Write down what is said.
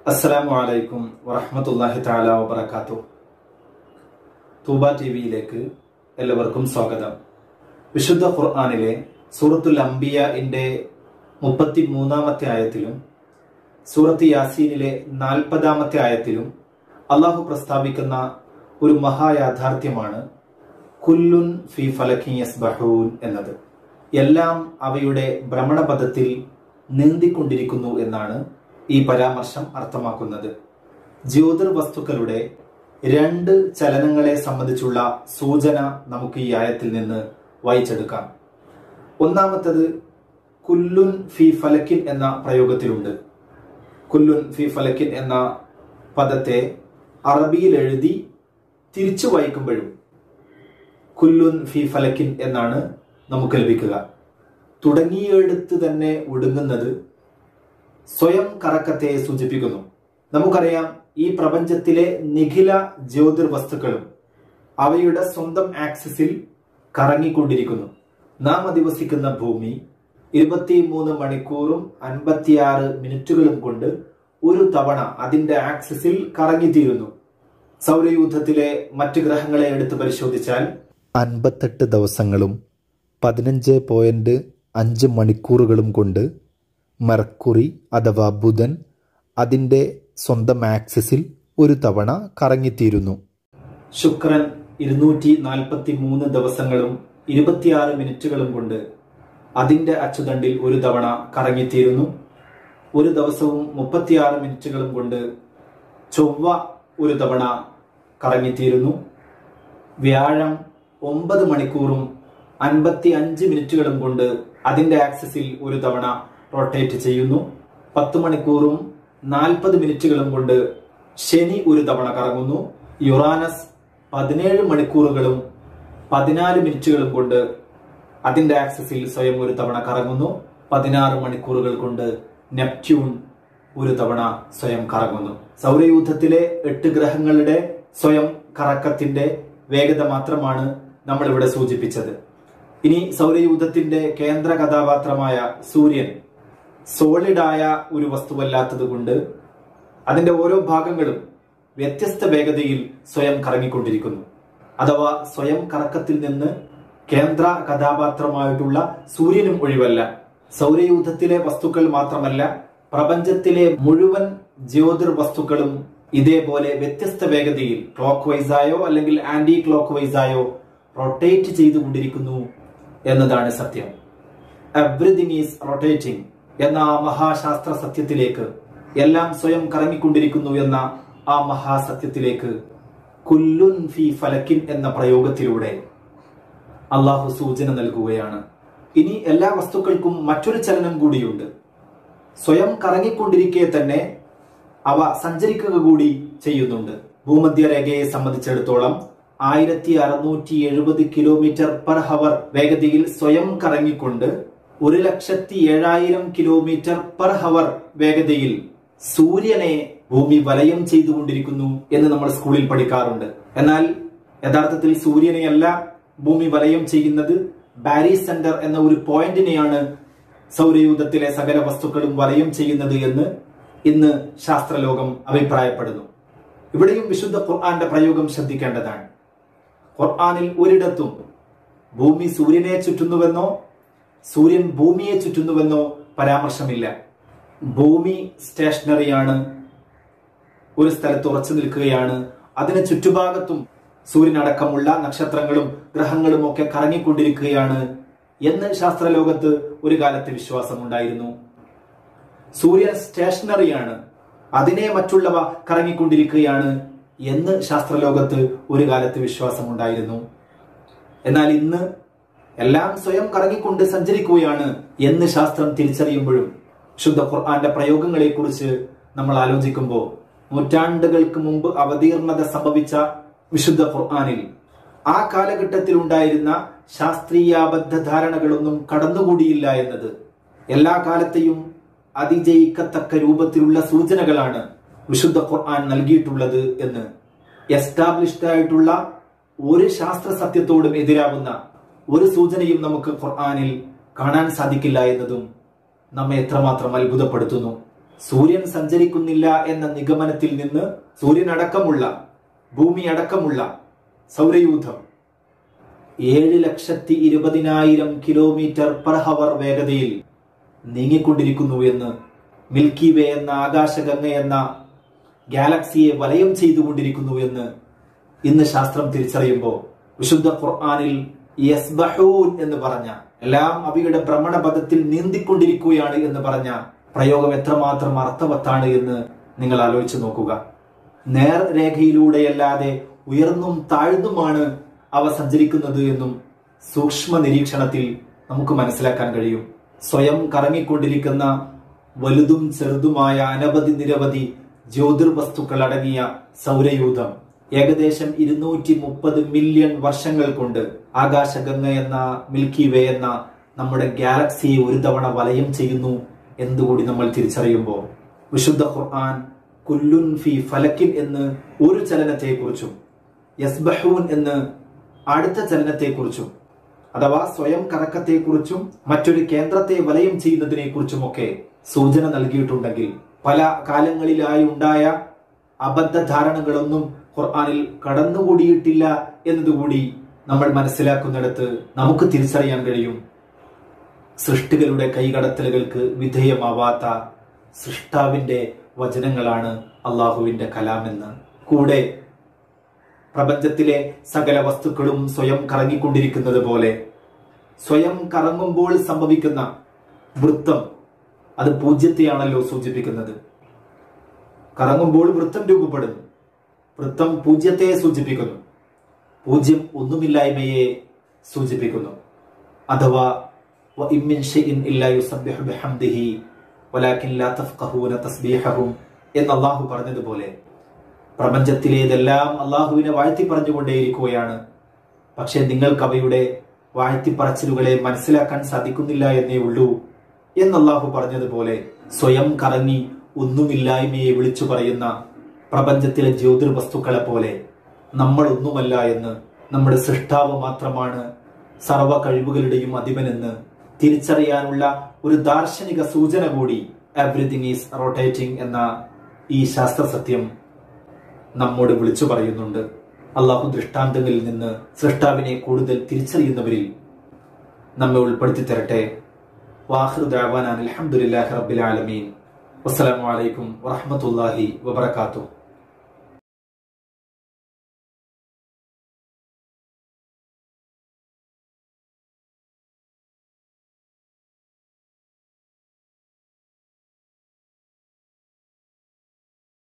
അസ്സലാമു അലൈക്കും വറഹമത്തല്ലാഹി താല വബർക്കാത്തു തൂബ ടി വിയിലേക്ക് എല്ലാവർക്കും സ്വാഗതം വിശുദ്ധ ഖുർആാനിലെ സൂറത്തുൽ അംബിയന്റെ മുപ്പത്തി മൂന്നാമത്തെ ആയത്തിലും സൂറത്ത് യാസീനിലെ നാൽപ്പതാമത്തെ ആയത്തിലും അള്ളാഹു പ്രസ്താവിക്കുന്ന ഒരു മഹായാഥാർത്ഥ്യമാണ് കുല്ലുൻ ഫി ഫലഖി യസ്ബഹൂൻ എന്നത് എല്ലാം അവയുടെ ഭ്രമണപഥത്തിൽ നീന്തിക്കൊണ്ടിരിക്കുന്നു എന്നാണ് ഈ പരാമർശം അർത്ഥമാക്കുന്നത് ജ്യോതിർ വസ്തുക്കളുടെ രണ്ട് ചലനങ്ങളെ സംബന്ധിച്ചുള്ള സൂചന നമുക്ക് ഈ ആയത്തിൽ നിന്ന് വായിച്ചെടുക്കാം ഒന്നാമത്തത് കുല്ലുൻ ഫി ഫലക്കിൻ എന്ന പ്രയോഗത്തിലുണ്ട് കുല്ലുൻ ഫി ഫലക്കിൻ എന്ന പദത്തെ അറബിയിൽ എഴുതി തിരിച്ചു വായിക്കുമ്പോഴും കുല്ലുൻ ഫി ഫലക്കിൻ എന്നാണ് നമുക്ക് ലഭിക്കുക തുടങ്ങിയെടുത്ത് തന്നെ ഒടുങ്ങുന്നത് സ്വയം കറക്കത്തെ സൂചിപ്പിക്കുന്നു നമുക്കറിയാം ഈ പ്രപഞ്ചത്തിലെ നിഖില ജ്യോതിർ വസ്തുക്കളും അവയുടെ സ്വന്തം ആക്സിസിൽ കറങ്ങിക്കൊണ്ടിരിക്കുന്നു നാം അധിവസിക്കുന്ന ഭൂമി ഇരുപത്തിമൂന്ന് മണിക്കൂറും അൻപത്തിയാറ് മിനിറ്റുകളും കൊണ്ട് ഒരു തവണ അതിന്റെ ആക്സിസിൽ കറങ്ങിത്തീരുന്നു സൗരയൂഥത്തിലെ മറ്റ് ഗ്രഹങ്ങളെ എടുത്ത് പരിശോധിച്ചാൽ അൻപത്തെട്ട് ദിവസങ്ങളും പതിനഞ്ച് പോയിന്റ് അഞ്ച് മണിക്കൂറുകളും കൊണ്ട് മെർക്കുറി അഥവാ ബുധൻ അതിൻ്റെ സ്വന്തം ആക്സിസിൽ ഒരു തവണ കറങ്ങിത്തീരുന്നു ശുക്രൻ ഇരുന്നൂറ്റി നാൽപ്പത്തി മൂന്ന് ദിവസങ്ങളും ഇരുപത്തിയാറ് മിനിറ്റുകളും കൊണ്ട് അതിന്റെ അച്ചുതണ്ടിൽ ഒരു തവണ കറങ്ങിത്തീരുന്നു ഒരു ദിവസവും മുപ്പത്തിയാറ് മിനിറ്റുകളും കൊണ്ട് ചൊവ്വ ഒരു തവണ കറങ്ങിത്തീരുന്നു വ്യാഴം ഒമ്പത് മണിക്കൂറും അൻപത്തി അഞ്ച് മിനിറ്റുകളും കൊണ്ട് അതിന്റെ ആക്സിസിൽ ഒരു തവണ റൊട്ടേറ്റ് ചെയ്യുന്നു പത്ത് മണിക്കൂറും നാൽപ്പത് മിനിറ്റുകളും കൊണ്ട് ശനി ഒരു തവണ കറങ്ങുന്നു യുറാനസ് പതിനേഴ് മണിക്കൂറുകളും പതിനാല് മിനിറ്റുകളും കൊണ്ട് അതിന്റെ ആക്സിസിൽ സ്വയം ഒരു തവണ കറങ്ങുന്നു പതിനാറ് മണിക്കൂറുകൾ കൊണ്ട് നെപ്റ്റ്യൂൺ ഒരു തവണ സ്വയം കറങ്ങുന്നു സൗരയൂഥത്തിലെ എട്ട് ഗ്രഹങ്ങളുടെ സ്വയം കറക്കത്തിന്റെ വേഗത മാത്രമാണ് നമ്മൾ ഇവിടെ സൂചിപ്പിച്ചത് ഇനി സൗരയൂഥത്തിന്റെ കേന്ദ്ര കഥാപാത്രമായ സൂര്യൻ സോളിഡായ ഒരു വസ്തുവല്ലാത്തത് കൊണ്ട് അതിന്റെ ഓരോ ഭാഗങ്ങളും വ്യത്യസ്ത വേഗതയിൽ സ്വയം കറങ്ങിക്കൊണ്ടിരിക്കുന്നു അഥവാ സ്വയം കറക്കത്തിൽ നിന്ന് കേന്ദ്ര കഥാപാത്രമായിട്ടുള്ള സൂര്യനും ഒഴിവല്ല സൗരയൂഥത്തിലെ വസ്തുക്കൾ മാത്രമല്ല പ്രപഞ്ചത്തിലെ മുഴുവൻ ജ്യോതിർ വസ്തുക്കളും ഇതേപോലെ വ്യത്യസ്ത വേഗതയിൽ ക്ലോക്ക് വൈസായോ അല്ലെങ്കിൽ ആന്റി ക്ലോക്ക് വൈസായോ റൊട്ടേറ്റ് ചെയ്തുകൊണ്ടിരിക്കുന്നു എന്നതാണ് സത്യം എവ്രിതിങ് ഈസ് റൊട്ടേറ്റിംഗ് എന്ന ആ മഹാശാസ്ത്ര സത്യത്തിലേക്ക് എല്ലാം സ്വയം കറങ്ങിക്കൊണ്ടിരിക്കുന്നു എന്ന ആ മഹാസത്യത്തിലേക്ക് കുല്ലുൻ ഫി ഫലക്കിൻ എന്ന പ്രയോഗത്തിലൂടെ അള്ളാഹു സൂചന നൽകുകയാണ് ഇനി എല്ലാ വസ്തുക്കൾക്കും മറ്റൊരു ചലനം കൂടിയുണ്ട് സ്വയം കറങ്ങിക്കൊണ്ടിരിക്കെ തന്നെ അവ സഞ്ചരിക്കുക കൂടി ചെയ്യുന്നുണ്ട് ഭൂമധ്യരേഖയെ സംബന്ധിച്ചിടത്തോളം ആയിരത്തി അറുന്നൂറ്റി എഴുപത് കിലോമീറ്റർ പെർ ഹവർ വേഗതയിൽ സ്വയം കറങ്ങിക്കൊണ്ട് ഒരു ലക്ഷത്തി ഏഴായിരം കിലോമീറ്റർ പെർ ഹവർ വേഗതയിൽ സൂര്യനെ ഭൂമി വലയം ചെയ്തുകൊണ്ടിരിക്കുന്നു എന്ന് നമ്മൾ സ്കൂളിൽ പഠിക്കാറുണ്ട് എന്നാൽ യഥാർത്ഥത്തിൽ സൂര്യനെയല്ല ഭൂമി വലയം ചെയ്യുന്നത് ബാരി സെന്റർ എന്ന ഒരു പോയിന്റിനെയാണ് സൗരയൂഥത്തിലെ സകല വസ്തുക്കളും വലയം ചെയ്യുന്നത് എന്ന് ഇന്ന് ശാസ്ത്രലോകം അഭിപ്രായപ്പെടുന്നു ഇവിടെയും വിശുദ്ധ ഖുർആന്റെ പ്രയോഗം ശ്രദ്ധിക്കേണ്ടതാണ് ഖുർആനിൽ ഒരിടത്തും ഭൂമി സൂര്യനെ ചുറ്റുന്നുവെന്നോ സൂര്യൻ ഭൂമിയെ ചുറ്റുന്നുവെന്നോ പരാമർശമില്ല ഭൂമി സ്റ്റേഷനറിയാണ് ഒരു സ്ഥലത്ത് ഉറച്ചു നിൽക്കുകയാണ് അതിന് ചുറ്റുഭാഗത്തും സൂര്യനടക്കമുള്ള നക്ഷത്രങ്ങളും ഗ്രഹങ്ങളും ഒക്കെ കറങ്ങിക്കൊണ്ടിരിക്കുകയാണ് എന്ന് ശാസ്ത്രലോകത്ത് ഒരു കാലത്ത് വിശ്വാസമുണ്ടായിരുന്നു സൂര്യൻ സ്റ്റേഷനറിയാണ് അതിനെ മറ്റുള്ളവ കറങ്ങിക്കൊണ്ടിരിക്കുകയാണ് എന്ന് ശാസ്ത്രലോകത്ത് ഒരു കാലത്ത് വിശ്വാസമുണ്ടായിരുന്നു എന്നാൽ ഇന്ന് എല്ലാം സ്വയം കറങ്ങിക്കൊണ്ട് സഞ്ചരിക്കുകയാണ് എന്ന് ശാസ്ത്രം തിരിച്ചറിയുമ്പോഴും ശുദ്ധ ഖുർആന്റെ പ്രയോഗങ്ങളെ കുറിച്ച് നമ്മൾ ആലോചിക്കുമ്പോൾ നൂറ്റാണ്ടുകൾക്ക് മുമ്പ് അവതീർണത സംഭവിച്ച വിശുദ്ധ ഖുർആനിൽ ആ കാലഘട്ടത്തിൽ ഉണ്ടായിരുന്ന ശാസ്ത്രീയാബദ്ധ ധാരണകളൊന്നും കടന്നുകൂടിയില്ല എന്നത് എല്ലാ കാലത്തെയും അതിജയിക്കത്തക്ക രൂപത്തിലുള്ള സൂചനകളാണ് വിശുദ്ധ ഖുർആൻ നൽകിയിട്ടുള്ളത് എന്ന് എസ്റ്റാബ്ലിഷ്ഡ് ആയിട്ടുള്ള ഒരു ശാസ്ത്ര സത്യത്തോടും എതിരാവുന്ന ഒരു സൂചനയും നമുക്ക് ഖുർആനിൽ കാണാൻ സാധിക്കില്ല എന്നതും നമ്മെ എത്രമാത്രം അത്ഭുതപ്പെടുത്തുന്നു സൂര്യൻ സഞ്ചരിക്കുന്നില്ല എന്ന നിഗമനത്തിൽ നിന്ന് സൂര്യൻ അടക്കമുള്ള ഭൂമി അടക്കമുള്ള സൗരയൂഥം ഏഴ് ലക്ഷത്തി ഇരുപതിനായിരം കിലോമീറ്റർ പെർ ഹവർ വേഗതയിൽ നീങ്ങിക്കൊണ്ടിരിക്കുന്നു എന്ന് മിൽക്കി വേ എന്ന ആകാശഗംഗ എന്ന ഗാലക്സിയെ വലയം ചെയ്തുകൊണ്ടിരിക്കുന്നു എന്ന് ഇന്ന് ശാസ്ത്രം തിരിച്ചറിയുമ്പോൾ വിശുദ്ധ ഖുർആാനിൽ യസ്ബഹൂൻ എന്ന് പറഞ്ഞ എല്ലാം അവയുടെ ഭ്രമണപഥത്തിൽ നീന്തിക്കൊണ്ടിരിക്കുകയാണ് എന്ന് പറഞ്ഞ പ്രയോഗം എത്രമാത്രം അർത്ഥവത്താണ് എന്ന് നിങ്ങൾ ആലോചിച്ച് നോക്കുക നേർരേഖയിലൂടെയല്ലാതെ ഉയർന്നും താഴ്ന്നുമാണ് അവ സഞ്ചരിക്കുന്നത് എന്നും സൂക്ഷ്മ നിരീക്ഷണത്തിൽ നമുക്ക് മനസ്സിലാക്കാൻ കഴിയും സ്വയം കറങ്ങിക്കൊണ്ടിരിക്കുന്ന വലുതും ചെറുതുമായ അനവധി നിരവധി ജ്യോതിർവസ്തുക്കൾ അടങ്ങിയ സൗരയൂഥം ഏകദേശം ഇരുന്നൂറ്റി മുപ്പത് മില്യൺ വർഷങ്ങൾ കൊണ്ട് ആകാശഗംഗ എന്ന മിൽക്കി വേ എന്ന നമ്മുടെ ഗാലക്സിയെ ഒരു തവണ വലയം ചെയ്യുന്നു എന്നുകൂടി നമ്മൾ തിരിച്ചറിയുമ്പോൾ വിശുദ്ധ ഖുർആൻ കുല്ലുൻ ഫി ഫലക്കിൻ എന്ന് ഒരു ചലനത്തെക്കുറിച്ചും യസ്ബഹൂൻ എന്ന് അടുത്ത ചലനത്തെക്കുറിച്ചും അഥവാ സ്വയം കറക്കത്തെക്കുറിച്ചും മറ്റൊരു കേന്ദ്രത്തെ വലയം ചെയ്യുന്നതിനെ കുറിച്ചുമൊക്കെ സൂചന നൽകിയിട്ടുണ്ടെങ്കിൽ പല കാലങ്ങളിലായി ഉണ്ടായ അബദ്ധധാരണകളൊന്നും ഖുർആാനിൽ കടന്നുകൂടിയിട്ടില്ല എന്നതുകൂടി നമ്മൾ മനസ്സിലാക്കുന്നിടത്ത് നമുക്ക് തിരിച്ചറിയാൻ കഴിയും സൃഷ്ടികളുടെ കൈകടത്തലുകൾക്ക് വിധേയമാവാത്ത സൃഷ്ടാവിന്റെ വചനങ്ങളാണ് അള്ളാഹുവിന്റെ കലാമെന്ന് കൂടെ പ്രപഞ്ചത്തിലെ സകല വസ്തുക്കളും സ്വയം കറങ്ങിക്കൊണ്ടിരിക്കുന്നത് പോലെ സ്വയം കറങ്ങുമ്പോൾ സംഭവിക്കുന്ന വൃത്തം അത് പൂജ്യത്തെയാണല്ലോ സൂചിപ്പിക്കുന്നത് കറങ്ങുമ്പോൾ വൃത്തം രൂപപ്പെടുന്നു വൃത്തം പൂജ്യത്തെ സൂചിപ്പിക്കുന്നു പൂജ്യം ഒന്നുമില്ലായ്മയെ സൂചിപ്പിക്കുന്നു അഥവാ എന്ന് അള്ളാഹു പറഞ്ഞതുപോലെ പ്രപഞ്ചത്തിലേതെല്ലാം അള്ളാഹുവിനെ വാഴ്ത്തി പറഞ്ഞുകൊണ്ടേയിരിക്കുകയാണ് പക്ഷെ നിങ്ങൾക്ക് അവയുടെ വാഴ്ത്തിപ്പറച്ചിലുകളെ മനസ്സിലാക്കാൻ സാധിക്കുന്നില്ല എന്നേ ഉള്ളൂ എന്ന് അള്ളാഹു പറഞ്ഞതുപോലെ സ്വയം കറങ്ങി ഒന്നുമില്ലായ്മയെ വിളിച്ചു പറയുന്ന പ്രപഞ്ചത്തിലെ ജ്യോതിർവസ്തുക്കളെ പോലെ നമ്മൾ ഒന്നുമല്ല എന്ന് നമ്മുടെ സൃഷ്ടാവ് മാത്രമാണ് സർവ കഴിവുകളുടെയും അധിപനെന്ന് തിരിച്ചറിയാനുള്ള ഒരു ദാർശനിക സൂചന കൂടി എവറിഥിങ് ഈസ് റൊട്ടേറ്റിംഗ് എന്ന ഈ ശാസ്ത്ര സത്യം നമ്മോട് വിളിച്ചു പറയുന്നുണ്ട് അള്ളാഹു ദൃഷ്ടാന്തങ്ങളിൽ നിന്ന് സൃഷ്ടാവിനെ കൂടുതൽ തിരിച്ചറിയുന്നവരിൽ നമ്മെ ഉൾപ്പെടുത്തി തരട്ടെ വാഹിർ ദാവാൻ അലഹമുല്ലാഹി റബ്ബിൽ ആലമീൻ വസ്സലാമു അലൈക്കും വറഹമത്തല്ലാഹി വബർക്കാത്തു